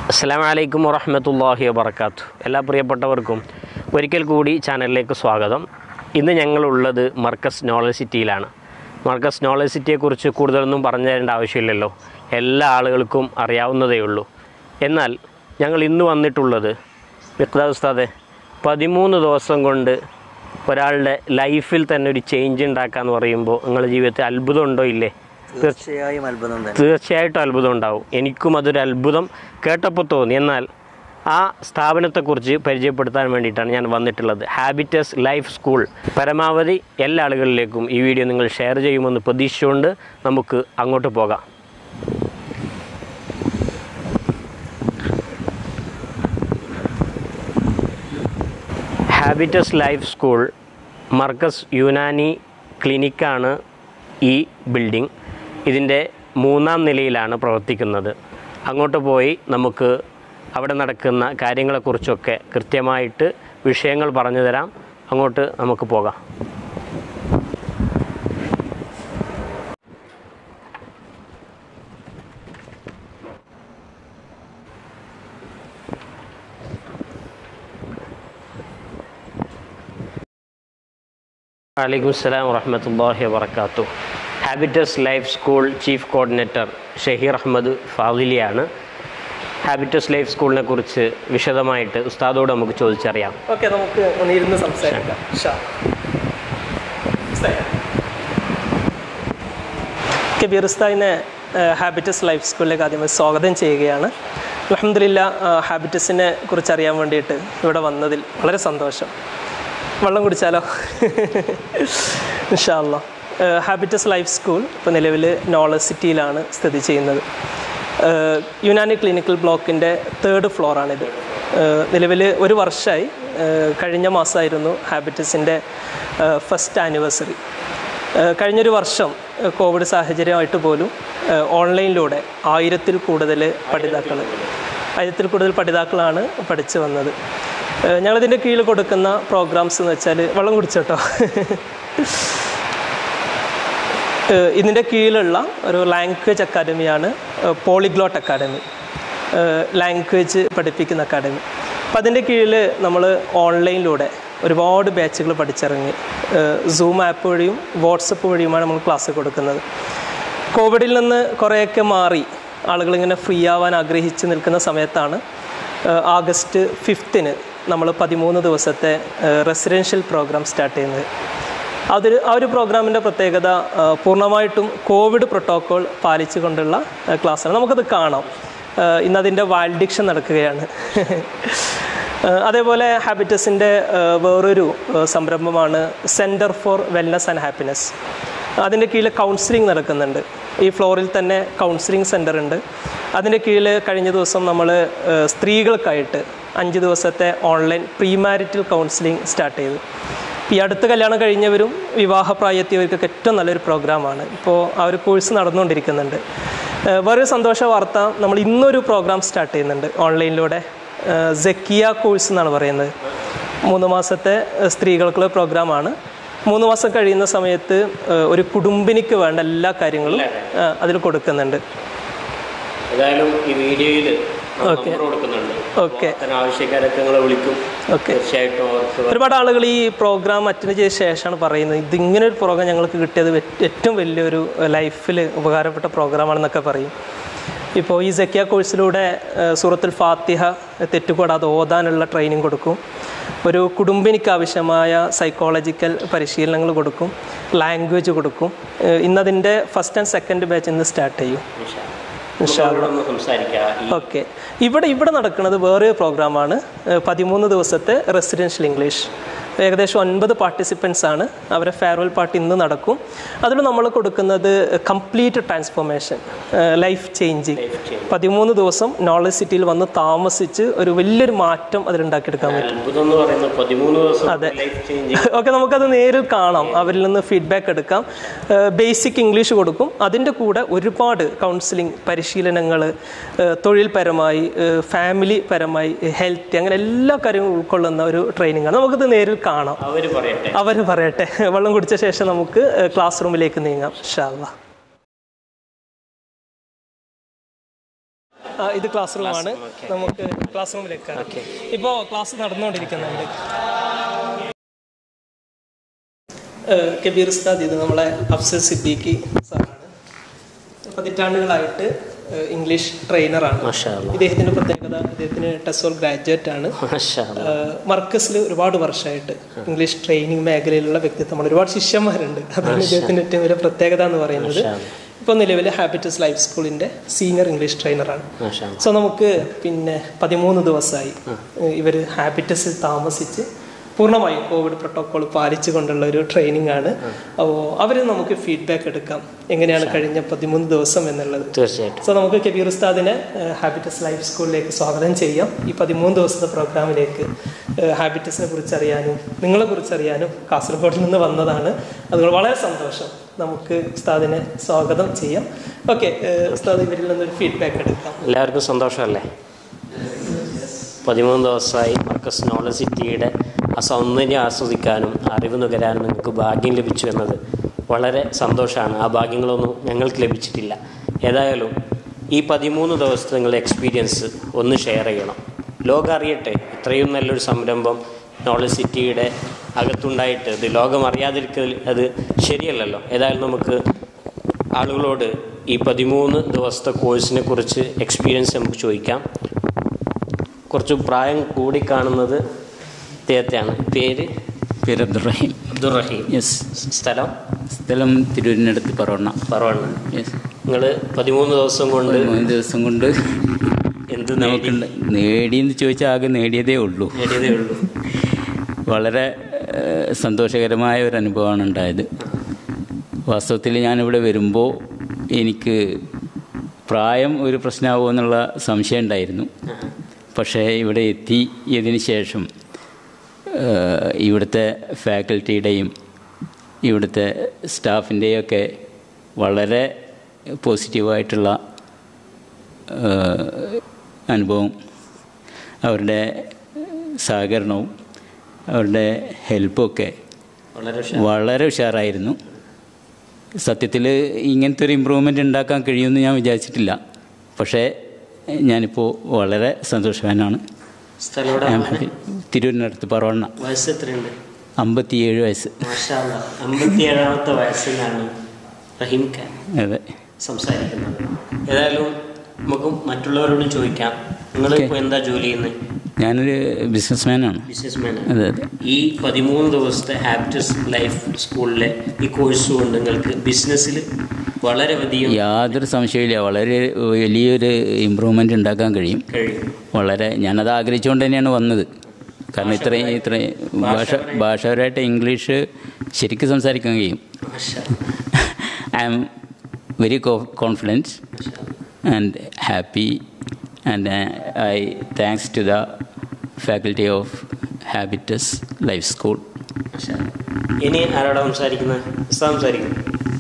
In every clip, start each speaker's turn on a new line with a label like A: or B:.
A: അസ്സാം വലൈക്കും വറഹമത്തല്ലാഹി വബർക്കാത്തു എല്ലാ പ്രിയപ്പെട്ടവർക്കും ഒരിക്കൽ കൂടി ചാനലിലേക്ക് സ്വാഗതം ഇന്ന് ഞങ്ങളുള്ളത് മർക്കസ് നോളജ് സിറ്റിയിലാണ് മർക്കസ് നോളജ് സിറ്റിയെക്കുറിച്ച് കൂടുതലൊന്നും പറഞ്ഞു തരേണ്ട ആവശ്യമില്ലല്ലോ എല്ലാ ആളുകൾക്കും അറിയാവുന്നതേ ഉള്ളൂ എന്നാൽ ഞങ്ങൾ ഇന്ന് വന്നിട്ടുള്ളത് മിക്താദ് ഉസ്താദെ പതിമൂന്ന് ദിവസം കൊണ്ട് ഒരാളുടെ ലൈഫിൽ തന്നെ ഒരു ചേഞ്ച് ഉണ്ടാക്കാന്ന് പറയുമ്പോൾ നിങ്ങളുടെ ജീവിതത്തിൽ അത്ഭുതം ഉണ്ടോ ഇല്ലേ
B: തീർച്ചയായും അത്ഭുതം തന്നെ
A: തീർച്ചയായിട്ടും അത്ഭുതം ഉണ്ടാവും എനിക്കും അതൊരു അത്ഭുതം കേട്ടപ്പോൾ തോന്നി എന്നാൽ ആ സ്ഥാപനത്തെക്കുറിച്ച് പരിചയപ്പെടുത്താൻ വേണ്ടിയിട്ടാണ് ഞാൻ വന്നിട്ടുള്ളത് ഹാബിറ്റസ് ലൈഫ് സ്കൂൾ പരമാവധി എല്ലാ ആളുകളിലേക്കും ഈ വീഡിയോ നിങ്ങൾ ഷെയർ ചെയ്യുമെന്ന് പ്രതീക്ഷിച്ചുകൊണ്ട് നമുക്ക് അങ്ങോട്ട് പോകാം habitus life school Markaz Unani ക്ലിനിക്കാണ് ഈ ബിൽഡിംഗ് ഇതിൻ്റെ മൂന്നാം നിലയിലാണ് പ്രവർത്തിക്കുന്നത് അങ്ങോട്ട് പോയി നമുക്ക് അവിടെ നടക്കുന്ന കാര്യങ്ങളെക്കുറിച്ചൊക്കെ കൃത്യമായിട്ട് വിഷയങ്ങൾ പറഞ്ഞു തരാം അങ്ങോട്ട് നമുക്ക് പോകാം വലൈക്കും സ്സലാം വറഹമത്തല്ലാഹി വബർക്കാത്തു habitus life school chief coordinator Shaheer Ahmed ഫാദിലിയാണ് ഹാബിറ്റസ് ലൈഫ് സ്കൂളിനെ കുറിച്ച് വിശദമായിട്ട് ഉസ്താദോട് നമുക്ക് ചോദിച്ചറിയാം
C: ഓക്കെ നമുക്ക് ഒന്നിരുന്ന് സംസാരിക്കാം ഷാ. കബീർ ഉസ്താദിനെ ഹാബിറ്റസ് ലൈഫ് സ്കൂളിലേക്ക് ആദ്യമായി സ്വാഗതം ചെയ്യുകയാണ് അലഹമില്ല ഹാബിറ്റസിനെ കുറിച്ച് അറിയാൻ വേണ്ടിയിട്ട് ഇവിടെ വന്നതിൽ വളരെ സന്തോഷം വെള്ളം കുടിച്ചാലോ ഇൻഷാല്ല ഹാബിറ്റസ് ലൈഫ് സ്കൂൾ ഇപ്പോൾ നിലവിൽ നോളജ് സിറ്റിയിലാണ് സ്ഥിതി ചെയ്യുന്നത് ഏഹ് യുനാനി ക്ലിനിക്കൽ ബ്ലോക്കിൻ്റെ തേർഡ് ഫ്ലോറാണിത് നിലവിൽ ഒരു വർഷമായി ഏഹ് കഴിഞ്ഞ മാസമായിരുന്നു ഹാബിറ്റസിൻ്റെ ഫസ്റ്റ് ആനിവേഴ്സറി കഴിഞ്ഞൊരു വർഷം ഏഹ് കോവിഡ് സാഹചര്യമായിട്ട് പോലും ഏഹ് ഓൺലൈനിലൂടെ ആയിരത്തിൽ കൂടുതൽ പഠിതാക്കൾ ആയിരത്തിൽ കൂടുതൽ പഠിതാക്കളാണ് പഠിച്ചു വന്നത് ഏഹ് ഞങ്ങളിതിൻ്റെ കീഴിൽ കൊടുക്കുന്ന പ്രോഗ്രാംസ് എന്ന് വെച്ചാൽ വെള്ളം കുടിച്ചോട്ടോ ഏഹ് ഇതിൻ്റെ കീഴിലുള്ള ഒരു ലാംഗ്വേജ് അക്കാഡമിയാണ് പോളിഗ്ലോട്ട് അക്കാഡമി ലാംഗ്വേജ് പഠിപ്പിക്കുന്ന അക്കാഡമി അപ്പോൾ അതിൻ്റെ കീഴിൽ നമ്മൾ ഓൺലൈനിലൂടെ ഒരുപാട് ബാച്ചുകൾ പഠിച്ചിറങ്ങി സൂം ആപ്പ് വഴിയും വാട്സപ്പ് വഴിയുമാണ് നമ്മൾ ക്ലാസ് കൊടുക്കുന്നത് കോവിഡിൽ നിന്ന് കുറേയൊക്കെ മാറി ആളുകളിങ്ങനെ ഫ്രീ ആവാൻ ആഗ്രഹിച്ച് നിൽക്കുന്ന സമയത്താണ് ഏഹ് ആഗസ്റ്റ് ഫിഫ്ത്തിന് നമ്മൾ പതിമൂന്ന് ദിവസത്തെ റെസിഡൻഷ്യൽ പ്രോഗ്രാം സ്റ്റാർട്ട് ചെയ്യുന്നത് അതൊരു ആ ഒരു പ്രോഗ്രാമിൻ്റെ പ്രത്യേകത ആ, പൂർണ്ണമായിട്ടും കോവിഡ് പ്രോട്ടോക്കോൾ പാലിച്ചുകൊണ്ടുള്ള ആ, ക്ലാസ്സാണ് നമുക്കത് കാണാം ആ, ഇന്നതിൻ്റെ വാൽഡിക്ഷൻ നടക്കുകയാണ് ആ, അതേപോലെ ഹാബിറ്റസിൻ്റെ ആ, വേറൊരു ആ, സംരംഭമാണ് centre for wellness and happiness അതിൻ്റെ കീഴിൽ കൗൺസിലിംഗ് നടക്കുന്നുണ്ട് ഈ ഫ്ലോറിൽ തന്നെ കൗൺസിലിംഗ് സെൻ്റർ ഉണ്ട് അതിൻ്റെ കീഴിൽ കഴിഞ്ഞ ദിവസം നമ്മൾ സ്ത്രീകൾക്കായിട്ട് അഞ്ച് ദിവസത്തെ online pre marital counselling start ചെയ്തു ഈ അടുത്ത കല്യാണം കഴിഞ്ഞവരും വിവാഹപ്രായത്തിയവർക്കൊക്കെ ഏറ്റവും നല്ലൊരു പ്രോഗ്രാമാണ് ഇപ്പോൾ ആ ഒരു കോഴ്സ് നടന്നുകൊണ്ടിരിക്കുന്നുണ്ട് ഏഹ് വേറൊരു സന്തോഷ വാർത്ത നമ്മൾ ഇന്നൊരു പ്രോഗ്രാം സ്റ്റാർട്ട് ചെയ്യുന്നുണ്ട് ഓൺലൈനിലൂടെ ഏഹ് സെക്കിയ കോഴ്സ് എന്നാണ് പറയുന്നത് മൂന്ന് മാസത്തെ ഏഹ് സ്ത്രീകൾക്കുള്ള പ്രോഗ്രാമാണ് മൂന്ന് മാസം കഴിയുന്ന സമയത്ത് ഏഹ് ഒരു കുടുംബിനിക്ക് വേണ്ട എല്ലാ കാര്യങ്ങളും ഏഹ് അതിൽ കൊടുക്കുന്നുണ്ട്
A: ഏതായാലും ഈ വീഡിയോയിൽ കൊടുക്കുന്നുണ്ട്
C: ഓക്കെ
A: ആവശ്യക്കാരൊക്കെ നിങ്ങളെ വിളിക്കും
C: ഓക്കെ
A: തീർച്ചയായിട്ടും അവർക്ക്
C: ഒരുപാട് ആളുകൾ ഈ പ്രോഗ്രാം അറ്റൻഡ് ചെയ്ത ശേഷമാണ് പറയുന്നത് ഇതിങ്ങനെ ഒരു പ്രോഗ്രാം ഞങ്ങൾക്ക് കിട്ടിയത് വെ- ഏറ്റവും വലിയൊരു ലൈഫിൽ ഉപകാരപ്പെട്ട പ്രോഗ്രാമാണെന്നൊക്കെ പറയും ഇപ്പോൾ ഈ സക്കിയ കോഴ്സിലൂടെ ഏഹ്, സൂറത്തുൽ ഫാത്തിഹ തെറ്റുകൂടാതെ ഓതാനുള്ള ട്രെയിനിങ് കൊടുക്കും ഒരു കുടുംബിനിക്ക് ആവശ്യമായ സൈക്കോളജിക്കൽ പരിശീലനങ്ങൾ കൊടുക്കും ലാംഗ്വേജ് കൊടുക്കും ഏഹ്, ഇന്നതിൻ്റെ ഫസ്റ്റ് ആൻഡ് സെക്കൻഡ് ബാച്ച് ഇന്ന് സ്റ്റാർട്ട് ചെയ്യും
A: ഒന്ന് സംസാരിക്കാം ഈ
C: ഓക്കെ ഇവിടെ ഇവിടെ നടക്കുന്നത് വേറെ പ്രോഗ്രാമാണ് ഏഹ് പതിമൂന്ന് ദിവസത്തെ റെസിഡൻഷ്യൽ ഇംഗ്ലീഷ് ഏകദേശം ഒൻപത് പാർട്ടിസിപ്പൻസ് ആണ് അവരെ ഫെയർവെൽ പാർട്ടി ഇന്ന് നടക്കും അതിൽ നമ്മൾ കൊടുക്കുന്നത് കംപ്ലീറ്റ് ട്രാൻസ്ഫോർമേഷൻ ലൈഫ് ചേഞ്ചിങ് പതിമൂന്ന് ദിവസം നോളജ് സിറ്റിയിൽ വന്ന് താമസിച്ച് ഒരു വലിയൊരു മാറ്റം അതിലുണ്ടാക്കിയെടുക്കാൻ പറ്റും
A: അത്ഭുതം എന്ന് പറയുന്നത് പതിമൂന്ന് ദിവസം ലൈഫ് ചേഞ്ച്
C: ഓക്കെ നമുക്കത് നേരിൽ കാണാം അവരിൽ നിന്ന് ഫീഡ്ബാക്ക് എടുക്കാം ബേസിക് ഇംഗ്ലീഷ് കൊടുക്കും അതിൻ്റെ കൂടെ ഒരുപാട് കൗൺസിലിംഗ് പരിശീലനങ്ങൾ തൊഴിൽപരമായി ഫാമിലി പരമായി ഹെൽത്ത് അങ്ങനെ എല്ലാ കാര്യങ്ങളും ഉൾക്കൊള്ളുന്ന ഒരു ട്രെയിനിങ് ആണ് നമുക്കത് നേരിൽ കാണാം
A: അവര് പറയട്ടെ
C: അവർ പറയട്ടെ വെള്ളം കുടിച്ച ശേഷം നമുക്ക് ക്ലാസ് റൂമിലേക്ക് നീങ്ങാം ഷാല്ല ആ, ഇത് ക്ലാസ് റൂമാണ് നമുക്ക് ക്ലാസ് റൂമിലേക്ക് ഇപ്പോൾ ക്ലാസ് നടന്നുകൊണ്ടിരിക്കുന്നുണ്ട് ഏഹ് കബീർ ഉസ്താദ് ഇത് നമ്മളെ അഫ്സൽ സിദ്ദീഖി സാറാണ് പതിറ്റാണ്ടുകളായിട്ട് ഏഹ് ഇംഗ്ലീഷ് ട്രെയിനറാണ്
A: മാഷാ അല്ലാ.
C: ഇദ്ദേഹത്തിൻ്റെ പ്രത്യേകത അദ്ദേഹത്തിന് ടെസോൾ ഗ്രാജുവേറ്റ് ആണ്
A: മാഷാ അല്ലാ.
C: ഏഹ് മർക്കസിൽ ഒരുപാട് വർഷമായിട്ട് ഇംഗ്ലീഷ് ട്രെയിനിങ് മേഖലയിലുള്ള വ്യക്തിത്വമാണ് ഒരുപാട് ശിഷ്യന്മാരുണ്ട് അതാണ് ഇദ്ദേഹത്തിൻ്റെ ഏറ്റവും വലിയ പ്രത്യേകത എന്ന് പറയുന്നത് ഇപ്പോൾ നിലവിൽ ഹാബിറ്റസ് ലൈഫ് സ്കൂളിൻ്റെ സീനിയർ ഇംഗ്ലീഷ് ട്രെയിനറാണ്
A: മാഷാ അല്ലാ.
C: സോ നമുക്ക് പിന്നെ പതിമൂന്ന് ദിവസമായി ഇവർ ഹാബിറ്റസിൽ താമസിച്ച് പൂർണ്ണമായും കോവിഡ് പ്രോട്ടോകോൾ പാലിച്ചുകൊണ്ടുള്ള ഒരു ട്രെയിനിങ് ആണ് അപ്പോൾ അവർ നമുക്ക് ഫീഡ്ബാക്ക് എടുക്കാം എങ്ങനെയാണ് കഴിഞ്ഞ പതിമൂന്ന് ദിവസം എന്നുള്ളത്
A: തീർച്ചയായിട്ടും
C: സോ നമുക്ക് കബീർ ഉസ്താദിനെ ഹാബിറ്റസ് ലൈഫ് സ്കൂളിലേക്ക് സ്വാഗതം ചെയ്യാം ഈ പതിമൂന്ന് ദിവസത്തെ പ്രോഗ്രാമിലേക്ക് ഹാബിറ്റസിനെ കുറിച്ച് അറിയാനും നിങ്ങളെ കുറിച്ച് അറിയാനും കാസർഗോഡിൽ നിന്ന് വന്നതാണ് അതുകൊണ്ട് വളരെ സന്തോഷം നമുക്ക് ഉസ്താദിനെ സ്വാഗതം ചെയ്യാം ഓക്കെ ഉസ്താദ് ഇവരിൽ നിന്നൊരു ഫീഡ്ബാക്ക് എടുക്കാം
A: എല്ലാവർക്കും സന്തോഷമല്ലേ പതിമൂന്ന് ദിവസമായി മർക്കസ് നോളജ് സിറ്റിയുടെ ആ സൗന്ദര്യം ആസ്വദിക്കാനും അറിവ് നുകരാനും നിങ്ങൾക്ക് ഭാഗ്യം ലഭിച്ചു എന്നത് വളരെ സന്തോഷമാണ് ആ ഭാഗ്യങ്ങളൊന്നും ഞങ്ങൾക്ക് ലഭിച്ചിട്ടില്ല ഏതായാലും ഈ പതിമൂന്ന് ദിവസത്തെ നിങ്ങളുടെ എക്സ്പീരിയൻസ് ഒന്ന് ഷെയർ ചെയ്യണം ലോകം അറിയട്ടെ ഇത്രയും നല്ലൊരു സംരംഭം നോളജ് സിറ്റിയുടെ അകത്തുണ്ടായിട്ട് ഇത് ലോകം അറിയാതിരിക്കൽ അത് ശരിയല്ലല്ലോ ഏതായാലും നമുക്ക് ആളുകളോട് ഈ പതിമൂന്ന് ദിവസത്തെ കോഴ്സിനെ കുറിച്ച് എക്സ്പീരിയൻസ് നമുക്ക് ചോദിക്കാം കുറച്ച് പ്രായം കൂടി കാണുന്നത് ഇദ്ദേഹത്തെയാണ് പേര്
D: പേര് അബ്ദുറഹീം
A: അബ്ദുറഹീം
D: യെസ്
A: സ്ഥലം
D: സ്ഥലം തിരൂരിനടുത്ത് പറവണ്ണ
A: പറവണ്ണ
D: യെസ്
A: നിങ്ങൾ പതിമൂന്ന് ദിവസം കൊണ്ട്
D: മൂന്ന് ദിവസം കൊണ്ട്
A: എന്ത്
D: നമുക്ക്
A: നേടി
D: നേടിയെന്ന് ചോദിച്ചാൽ ആകെ നേടിയതേ ഉള്ളൂ
A: നേടിയതേ ഉള്ളൂ
D: വളരെ ഏഹ്, സന്തോഷകരമായ ഒരു അനുഭവമാണ് ഉണ്ടായത് വാസ്തവത്തിൽ ഞാനിവിടെ വരുമ്പോൾ എനിക്ക് പ്രായം ഒരു പ്രശ്നമാകുമോ എന്നുള്ള സംശയം ഉണ്ടായിരുന്നു പക്ഷേ ഇവിടെ എത്തിയതിന് ശേഷം ഏഹ്, ഇവിടുത്തെ ഫാക്കൽറ്റിയുടെയും ഇവിടുത്തെ സ്റ്റാഫിൻ്റെയും ഒക്കെ വളരെ പോസിറ്റീവായിട്ടുള്ള ഏഹ്, അനുഭവം അവരുടെ സഹകരണവും അവരുടെ ഹെൽപ്പൊക്കെ
A: വളരെ ഉഷാ-
D: വളരെ ഉഷാറായിരുന്നു സത്യത്തിൽ ഇങ്ങനത്തെ ഒരു ഇമ്പ്രൂവ്മെൻ്റ് ഉണ്ടാക്കാൻ കഴിയുമെന്ന് ഞാൻ വിചാരിച്ചിട്ടില്ല പക്ഷേ ഞാനിപ്പോൾ വളരെ സന്തോഷവാനാണ്
A: സ്ഥലം എവിടെ
D: ഞാൻ
A: ആണ്?
D: തിരൂരിനടുത്ത് പറവണ്ണ
A: വയസ്സ് എത്രയുണ്ട്
D: അമ്പത്തിയേഴ് വയസ്സ്
A: മാഷാ അല്ലാ. അമ്പത്തിയേഴാമത്തെ വയസ്സിലാണ് റഹീം ഖാൻ
D: അതെ
A: സംസാരിക്കുന്നത് ഏതായാലും നമുക്ക് മറ്റുള്ളവരോടും ചോദിക്കാം നിങ്ങൾ ഇപ്പോൾ എന്താ ജോലി ചെയ്യുന്നത്
D: ഞാനൊരു ബിസിനസ്മാനാണ്
A: ബിസിനസ്മാൻ
D: അതെ അതെ
A: ഈ പതിമൂന്ന് ദിവസത്തെ ഹാബിറ്റസ് ലൈഫ് സ്കൂളിലെ ഈ കോഴ്സ് കൊണ്ട് നിങ്ങൾക്ക് ബിസിനസ്സിൽ വളരെ വലിയ
D: യാതൊരു സംശയമില്ല വളരെ വലിയൊരു ഇമ്പ്രൂവ്മെൻ്റ് ഉണ്ടാക്കാൻ കഴിയും
A: കഴിയും
D: വളരെ ഞാനത് ആഗ്രഹിച്ചുകൊണ്ട് തന്നെയാണ് വന്നത് കാരണം ഇത്രയും ഇത്രയും ഭാഷ ഭാഷപരമായിട്ട് ഇംഗ്ലീഷ് ശരിക്കും സംസാരിക്കാൻ കഴിയും
A: മാഷാ.
D: I am very confident and happy and I thanks to the faculty of habitus life school
A: മാഷാ. ഇനി ആരോടാ സംസാരിക്കുന്നത് ഉസ്താദ് സംസാരിക്കുന്നു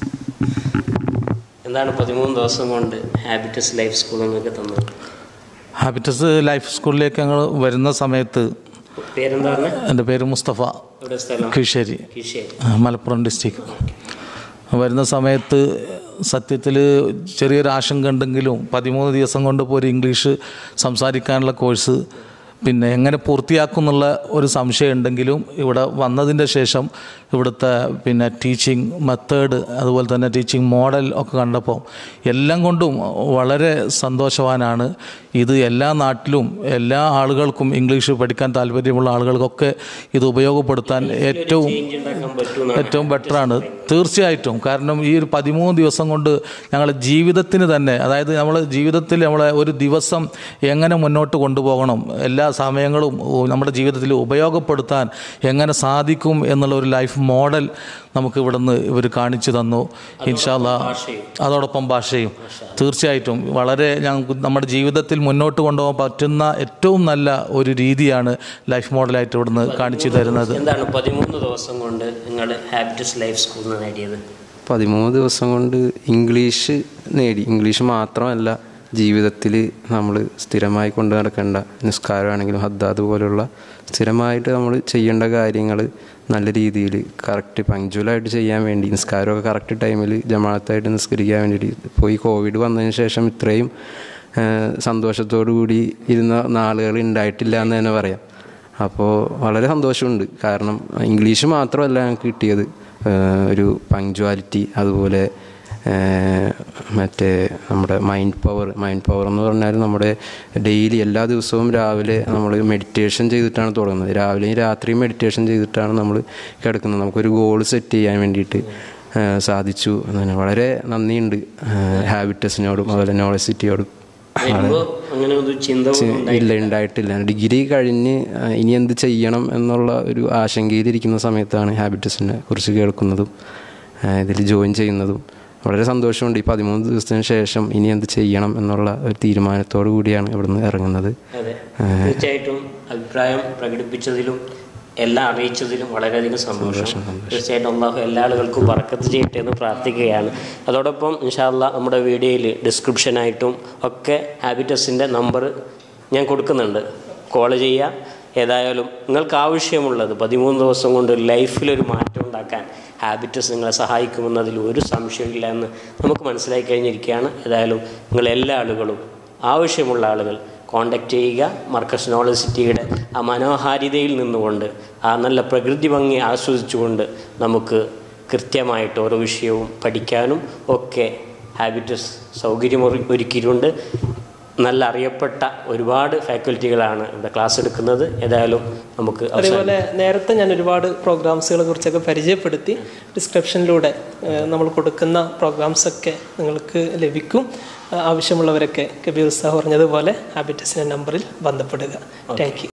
A: എന്താണ് പതിമൂന്ന് ദിവസം കൊണ്ട് ഹാബിറ്റസ് ലൈഫ് സ്കൂൾ നിങ്ങൾക്ക് തന്നത്
E: ഹാബിറ്റസ് ലൈഫ് സ്കൂളിലേക്ക് ഞങ്ങൾ വരുന്ന സമയത്ത്
A: പേരെന്താ പറഞ്ഞത്
E: എൻ്റെ പേര് മുസ്തഫ
A: ഇവിടെ സ്ഥലം
E: കീഴ്ശ്ശേരി
A: കിഷേരി
E: ആ, മലപ്പുറം ഡിസ്ട്രിക്ട് വരുന്ന സമയത്ത് സത്യത്തിൽ ചെറിയൊരു ആശങ്ക ഉണ്ടെങ്കിലും പതിമൂന്ന് ദിവസം കൊണ്ട് ഇപ്പോൾ ഒരു ഇംഗ്ലീഷ് സംസാരിക്കാനുള്ള കോഴ്സ് പിന്നെ എങ്ങനെ പൂർത്തിയാക്കും എന്നുള്ള ഒരു സംശയം ഉണ്ടെങ്കിലും ഇവിടെ വന്നതിൻ്റെ ശേഷം ഇവിടുത്തെ പിന്നെ ടീച്ചിങ് മെത്തേഡ് അതുപോലെ തന്നെ ടീച്ചിങ് മോഡൽ ഒക്കെ കണ്ടപ്പോൾ എല്ലാം കൊണ്ടും വളരെ സന്തോഷവാനാണ് ഇത് എല്ലാ നാട്ടിലും എല്ലാ ആളുകൾക്കും ഇംഗ്ലീഷ് പഠിക്കാൻ താല്പര്യമുള്ള ആളുകൾക്കൊക്കെ ഇത് ഉപയോഗപ്പെടുത്താൻ ഏറ്റവും
A: ചേഞ്ച് ഉണ്ടാക്കാൻ പറ്റുമെന്നാണ്
E: ഏറ്റവും ബെറ്ററാണ് തീർച്ചയായിട്ടും കാരണം ഈ ഒരു പതിമൂന്ന് ദിവസം കൊണ്ട് ഞങ്ങളുടെ ജീവിതത്തിന് തന്നെ അതായത് നമ്മൾ ജീവിതത്തിൽ നമ്മളെ ഒരു ദിവസം എങ്ങനെ മുന്നോട്ട് കൊണ്ടുപോകണം എല്ലാ സമയങ്ങളും ഉ- നമ്മുടെ ജീവിതത്തിൽ ഉപയോഗപ്പെടുത്താൻ എങ്ങനെ സാധിക്കും എന്നുള്ള ഒരു ലൈഫ് മോഡൽ നമുക്ക് ഇവിടുന്ന് ഇവർ കാണിച്ചു തന്നു ഇൻഷാല്ല അതോടൊപ്പം ഭാഷയും തീർച്ചയായിട്ടും വളരെ ഞങ്ങൾക്ക് നമ്മുടെ ജീവിതത്തിൽ മുന്നോട്ട് കൊണ്ടുപോകാൻ പറ്റുന്ന ഏറ്റവും നല്ല ഒരു രീതിയാണ് ലൈഫ് മോഡലായിട്ട് ഇവിടുന്ന് കാണിച്ചു തരുന്നത്
A: എന്താണ് പതിമൂന്ന് ദിവസം കൊണ്ട് നിങ്ങൾ ഹാബിറ്റസ് ലൈഫ് സ്കൂളിൽ നിന്ന് നേടിയത്
F: പതിമൂന്ന് ദിവസം കൊണ്ട് ഇംഗ്ലീഷ് നേടി ഇംഗ്ലീഷ് മാത്രമല്ല ജീവിതത്തിൽ നമ്മൾ സ്ഥിരമായി കൊണ്ട് നടക്കേണ്ട നിസ്കാരമാണെങ്കിലും ഹദ്ദാദ് പോലുള്ള സ്ഥിരമായിട്ട് നമ്മൾ ചെയ്യേണ്ട കാര്യങ്ങൾ നല്ല രീതിയിൽ കറക്റ്റ് പങ്ക്ച്വലായിട്ട് ചെയ്യാൻ വേണ്ടി നിസ്കാരമൊക്കെ കറക്റ്റ് ടൈമിൽ ജമാഅത്തായിട്ട് നിസ്കരിക്കാൻ വേണ്ടിയിട്ട് ഇപ്പോൾ ഈ കോവിഡ് വന്നതിന് ശേഷം ഇത്രയും ഏഹ്, സന്തോഷത്തോടു കൂടി ഇരുന്ന നാളുകൾ ഉണ്ടായിട്ടില്ല എന്ന് തന്നെ പറയാം അപ്പോൾ വളരെ സന്തോഷമുണ്ട് കാരണം ഇംഗ്ലീഷ് മാത്രമല്ല ഞങ്ങൾക്ക് കിട്ടിയത് ഏഹ്, ഒരു പങ്ക്ച്വാലിറ്റി അതുപോലെ ഏഹ്, മറ്റേ നമ്മുടെ മൈൻഡ് പവർ മൈൻഡ് പവർ എന്ന് പറഞ്ഞാൽ നമ്മുടെ ഡെയിലി എല്ലാ ദിവസവും രാവിലെ നമ്മൾ മെഡിറ്റേഷൻ ചെയ്തിട്ടാണ് തുടങ്ങുന്നത് രാവിലെയും രാത്രിയും മെഡിറ്റേഷൻ ചെയ്തിട്ടാണ് നമ്മൾ കിടക്കുന്നത് നമുക്കൊരു ഗോൾ സെറ്റ് ചെയ്യാൻ വേണ്ടിയിട്ട് ഏഹ്, സാധിച്ചു അങ്ങനെ വളരെ നന്ദിയുണ്ട് ഹാബിറ്റസിനോടും അതുപോലെ നോളജ് സിറ്റിയോടും
A: വരുമ്പോ അങ്ങനെ ഒരു ചിന്ത പോലും ഉണ്ടായില്ല.
F: ഇല്ല ഉണ്ടായിട്ടില്ല ഡിഗ്രി കഴിഞ്ഞ് ആ, ഇനി എന്ത് ചെയ്യണം എന്നുള്ള ഒരു ആശങ്കയിലിരിക്കുന്ന സമയത്താണ് ഹാബിറ്റസിനെ കുറിച്ച് കേൾക്കുന്നതും ഇതിൽ ജോയിൻ ചെയ്യുന്നതും വളരെ സന്തോഷമുണ്ട് ഈ പതിമൂന്ന് ദിവസത്തിന് ശേഷം ഇനി എന്ത് ചെയ്യണം എന്നുള്ള ഒരു തീരുമാനത്തോടു കൂടിയാണ് ഇവിടുന്ന് ഇറങ്ങുന്നത്
A: അതെ തീർച്ചയായിട്ടും അഭിപ്രായം പ്രകടിപ്പിച്ചതിലും എല്ലാം അറിയിച്ചതിലും വളരെയധികം സന്തോഷം തീർച്ചയായിട്ടും അള്ളാഹു എല്ലാ ആളുകൾക്കും വറക്കത്ത് ചെയ്യട്ടെ എന്ന് പ്രാർത്ഥിക്കുകയാണ് അതോടൊപ്പം ഇൻഷാല്ല നമ്മുടെ വീഡിയോയിൽ ഡിസ്ക്രിപ്ഷനായിട്ടും ഒക്കെ ഹാബിറ്റസിൻ്റെ നമ്പർ ഞാൻ കൊടുക്കുന്നുണ്ട് കോൾ ചെയ്യുക ഏതായാലും നിങ്ങൾക്ക് ആവശ്യമുള്ളത് പതിമൂന്ന് ദിവസം കൊണ്ട് ലൈഫിലൊരു മാറ്റം ഉണ്ടാക്കാൻ ഹാബിറ്റസ് നിങ്ങളെ സഹായിക്കുമെന്നതിൽ ഒരു സംശയമില്ല എന്ന് നമുക്ക് മനസ്സിലാക്കി കഴിഞ്ഞിരിക്കുകയാണ് ഏതായാലും നിങ്ങൾ എല്ലാ ആളുകളും ആവശ്യമുള്ള ആളുകൾ കോണ്ടാക്ട് ചെയ്യുക മർക്കസ് നോളജ് സിറ്റിയുടെ ആ മനോഹാരിതയിൽ നിന്നുകൊണ്ട് ആ നല്ല പ്രകൃതി ഭംഗി ആസ്വദിച്ചുകൊണ്ട് നമുക്ക് കൃത്യമായിട്ട് ഓരോ വിഷയവും പഠിക്കാനും ഒക്കെ ഹാബിറ്റസ് സൗകര്യം ഒരു- ഒരുക്കിയിട്ടുണ്ട് നല്ല അറിയപ്പെട്ട ഒരുപാട് ഫാക്കൽറ്റികളാണ് ഇവിടെ ക്ലാസ് എടുക്കുന്നത് ഏതായാലും നമുക്ക് അവസാനം
C: അതേപോലെ നേരത്തെ ഞാൻ ഒരുപാട് പ്രോഗ്രാംസുകളെ കുറിച്ചൊക്കെ പരിചയപ്പെടുത്തി ഡിസ്ക്രിപ്ഷനിലൂടെ ഏഹ്, നമ്മൾ കൊടുക്കുന്ന പ്രോഗ്രാംസൊക്കെ നിങ്ങൾക്ക് ലഭിക്കും ആ, ആവശ്യമുള്ളവരൊക്കെ കബീർ ഉസ്താഹ് പറഞ്ഞതുപോലെ ഹാബിറ്റസിൻ്റെ നമ്പറിൽ ബന്ധപ്പെടുക താങ്ക് യു